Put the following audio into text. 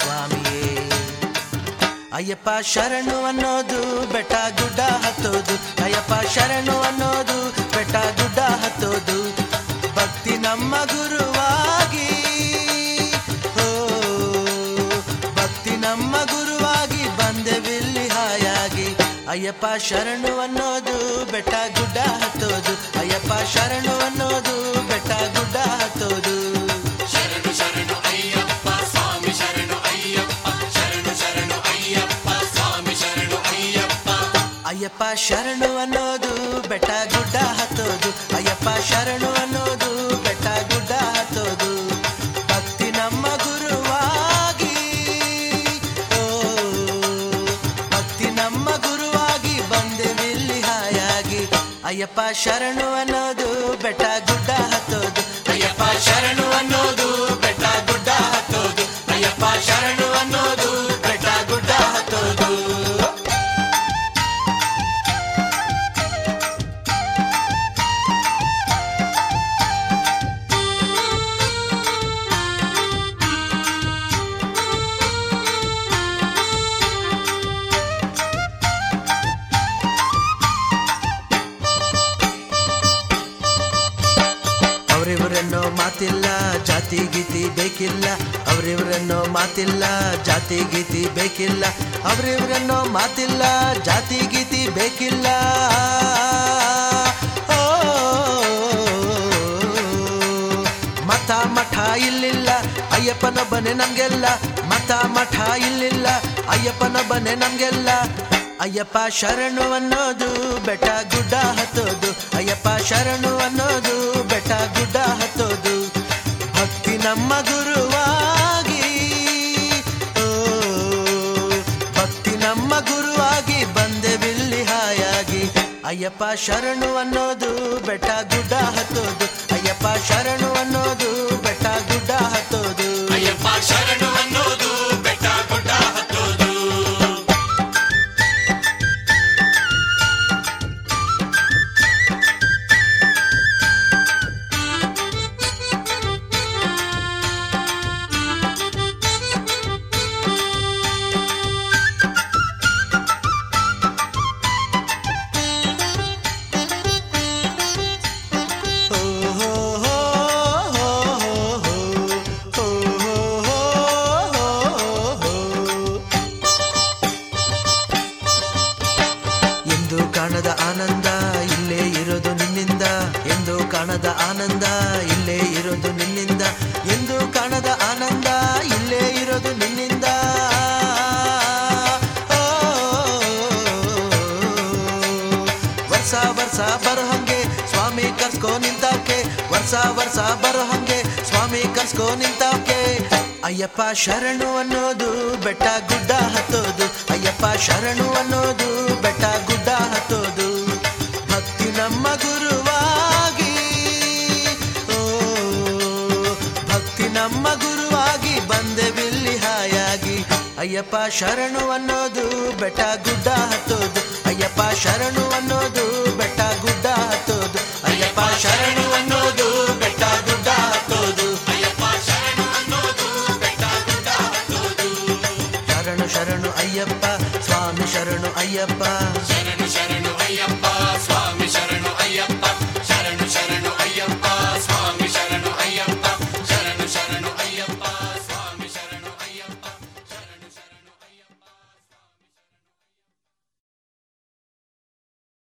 ಸ್ವಾಮಿಯೇ ಅಯ್ಯಪ್ಪ ಶರಣು ಅನ್ನೋದು ಬೆಟ್ಟ ಗುಡ್ಡ ಹತ್ತೋದು ಅಯ್ಯಪ್ಪ ಶರಣು ಅನ್ನೋದು ಬೆಟ್ಟ ಗುಡ್ಡ ಹತ್ತೋದು ಭಕ್ತಿ ನಮ್ಮ ಗುರುವಾಗಿ ಓ ಭಕ್ತಿ ನಮ್ಮ ಗುರುವಾಗಿ ಬಂದೆವಿಲ್ಲಿ ಹಾಯಾಗಿ ಅಯ್ಯಪ್ಪ ಶರಣು ಅನ್ನೋದು ಬೆಟ್ಟ ಗುಡ್ಡ ಹತ್ತೋದು ಅಯ್ಯಪ್ಪ ಶರಣು ಅನ್ನೋದು ಬೆಟ್ಟ ಗುಡ್ಡ ಹತ್ತೋದು ಶರಣು ಶರಣು ಅಯ್ಯಪ್ಪ ಸ್ವಾಮಿ ಶರಣು ಅಯ್ಯಪ್ಪ ಶರಣು ಶರಣು ಅಯ್ಯಪ್ಪ ಸ್ವಾಮಿ ಶರಣು ಅಯ್ಯಪ್ಪ ಅಯ್ಯಪ್ಪ ಶರಣು ಅನ್ನೋದು ಬೆಟ್ಟ ಗುಡ್ಡ ಹತ್ತೋದು ಅಯ್ಯಪ್ಪ ಶರಣು ಅನ್ನೋದು ಬೆಟ್ಟ ಗುಡ್ಡ ಹತ್ತೋದು ಭಕ್ತಿ ನಮ್ಮ ಗುರುವಾಗಿ ಓ ಭಕ್ತಿ ನಮ್ಮ ಗುರುವಾಗಿ ಬಂದೆವಿಲ್ಲಿ ಹಾಯಾಗಿ ಅಯ್ಯಪ್ಪ ಶರಣು ಅನ್ನೋದು ಬೆಟ್ಟ ಗುಡ್ಡ ಹತ್ತೋದು ಅಯ್ಯಪ್ಪ ಶರಣು ಅನ್ನೋದು ಬೆಟ್ಟ ಗುಡ್ಡ ಹತ್ತೋದು ಅಯ್ಯಪ್ಪ ಶರಣು ಅನ್ನೋದು ಬೆಟ್ಟ ಗುಡ್ಡ ಹತ್ತೋದು ಅವರಿವರನ್ನೋ ಮಾತಿಲ್ಲ ಜಾತಿ ಗೀತಿ ಬೇಕಿಲ್ಲ ಅವರಿವರನ್ನೋ ಮಾತಿಲ್ಲ ಜಾತಿ ಗೀತಿ ಬೇಕಿಲ್ಲ ಅವರಿವರನ್ನೋ ಮಾತಿಲ್ಲ ಜಾತಿ ಗೀತಿ ಬೇಕಿಲ್ಲ ಓ, ಮತ ಮಠ ಇಲ್ಲಿಲ್ಲ ಅಯ್ಯಪ್ಪನೊಬ್ಬನೇ ನಮ್ಗೆಲ್ಲ ಮತ ಮಠ ಇಲ್ಲಿಲ್ಲ ಅಯ್ಯಪ್ಪನೊಬ್ಬನೇ ನಮ್ಗೆಲ್ಲ ಅಯ್ಯಪ್ಪ ಶರಣು ಅನ್ನೋದು ಬೆಟ್ಟ ಗುಡ್ಡ ಹತ್ತೋದು ಅಯ್ಯಪ್ಪ ಶರಣು ಅನ್ನೋದು ಬೆಟ್ಟ ಗುಡ್ಡ ಹತ್ತೋದು ಭಕ್ತಿ ನಮ್ಮ ಗುರುವಾಗಿ ಓ ಭಕ್ತಿ ನಮ್ಮ ಗುರುವಾಗಿ ಬಂದೆವಿಲ್ಲಿ ಹಾಯಾಗಿ ಅಯ್ಯಪ್ಪ ಶರಣು ಅನ್ನೋದು ಬೆಟ್ಟ ಗುಡ್ಡ ಹತ್ತೋದು ಅಯ್ಯಪ್ಪ ಶರಣು ಅನ್ನೋದು ಬೆಟ್ಟ ಗುಡ್ಡ ಹತ್ತೋದು ಅಯ್ಯಪ್ಪ ಶರಣು ಅನ್ನೋದು ಬೆಟ್ಟ ಗುಡ್ಡ ಹತ್ತೋದು ಓ ಹೋ ಹೋ ಹೋ ಹೋ ಹೋ ಹೋ ಎಂದು ಕಾಣದ ಆನಂದ ಇಲ್ಲೇ ಇರೋದು ನಿನ್ನಿಂದ ಎಂದು ಕಾಣದ ಆನಂದ ಇಲ್ಲೇ ಇರೋದು ನಿನ್ನಿಂದ ಎಂದು ಕಾಣದ ಆನಂದ ಇಲ್ಲೇ ಇರೋದು ನಿನ್ನಿಂದ ಓ, ವರ್ಷ ವರ್ಷ ಬರೋ ಹಂಗೆ ಸ್ವಾಮಿ ಕರ್ಸ್ಕೊ ನಿಂತಾವ್ಕೆ ವರ್ಷ ವರ್ಷ ಬರೋ ಹಂಗೆ ಸ್ವಾಮಿ ಕರ್ಸ್ಕೊ ನಿಂತಾವ್ಕೆ ಅಯ್ಯಪ್ಪ ಶರಣು ಅನ್ನೋದು ಬೆಟ್ಟ ಗುಡ್ಡ ಹತ್ತೋದು ಅಯ್ಯಪ್ಪ ಶರಣು ಅನ್ನೋದು ಬೆಟ್ಟ ಗುಡ್ಡ ಹತ್ತೋದು ಭಕ್ತಿ ನಮ್ಮ ಗುರುವಾಗಿ ಓ ಭಕ್ತಿ ನಮ್ಮ ಗುರುವಾಗಿ ಬಂದೆವಿಲ್ಲಿ ಹಾಯಾಗಿ ಅಯ್ಯಪ್ಪ ಶರಣು ಅನ್ನೋದು ಬೆಟ್ಟ ಗುಡ್ಡ ಹತ್ತೋದು ಅಯ್ಯಪ್ಪ ಶರಣು ಅನ್ನೋದು ಬೆಟ್ಟ ಗುಡ್ಡ ಹತ್ತೋದು ಅಯ್ಯಪ್ಪ ಶರಣು ಅನ್ನೋದು ಬೆಟ್ಟ ಗುಡ್ಡ ಹತ್ತೋದು ಅಯ್ಯಪ್ಪ ಶರಣು ಅನ್ನೋದು ಬೆಟ್ಟ ಗುಡ್ಡ ಹತ್ತೋದು ಶರಣು ಶರಣು ಅಯ್ಯಪ್ಪ ಸ್ವಾಮಿ ಶರಣು ಅಯ್ಯಪ್ಪ ಶರಣು